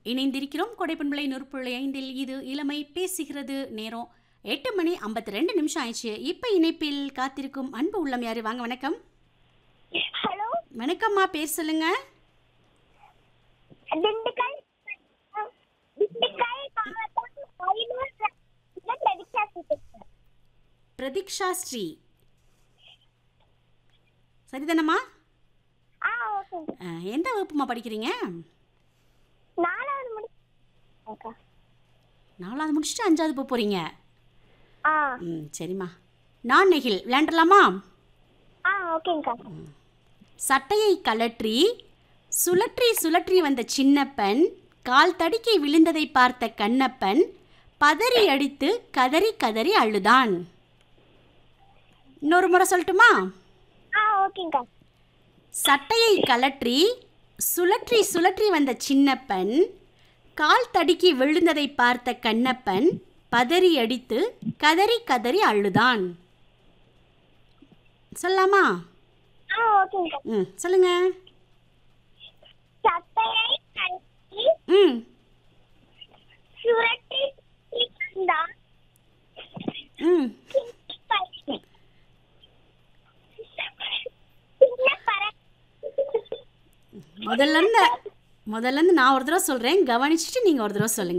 இணைந்திருக்கிறோம் கொடைப்பண்பளை நூற்புள்ளி ஐந்தில் இது இளமை பேசுகிறது நேரம் எட்டு மணி ஐம்பத்தி ரெண்டு நிமிஷம் ஆயிடுச்சு இப்போ இணைப்பில் காத்திருக்கும் அன்பு உள்ளம் யாரு வாங்க வணக்கம் ஹலோ வணக்கம்மா பேர் சொல்லுங்க திண்டுக்கல் திண்டுக்கல் மாவட்டம் ஐநூறு பிரதீக்ஷா பேசுறேன். பிரதீக்ஷா ஸ்ரீ சரிதானம்மா ஆ ஓகே அஹ், எந்த வகுப்புமா படிக்கிறீங்க நாலாவது முடி அக்கா நாலாவது முடிச்சுட்டு அஞ்சாவது போக போகிறீங்க ஆ ம் சரிம்மா நான் நெகில் விளையாண்டலாமா ஆ ஓகேங்கக்கா சட்டையை கழற்றி சுழற்றி சுழற்றி வந்த சின்னப்பன் கால் தடுக்கி விழுந்ததை பார்த்த கண்ணப்பன் பதறி அடித்து கதறி கதறி அழுதான் இன்னொரு முறை சொல்லட்டுமா ஆ ஓகேங்கக்கா சட்டையை கழற்றி சுழற்றி சுழற்றி வந்த சின்னப்பன் கால் தடுக்கி விழுந்ததை பார்த்த கண்ணப்பன் பதறி அடித்து கதறி கதறி அழுதான் சொல்லலாமா ஆ ஓகேங்கக்கா ம் சொல்லுங்க சட்டையை கழட்டி ம் சுரட்டி வந்தான் ம் சின்ன பையன். சின்ன பற- முதல்ல இருந்து முதல்ல இருந்து நான் ஒரு தடவை சொல்கிறேன் கவனிச்சுட்டு நீங்கள் ஒரு தடவை சொல்லுங்கள்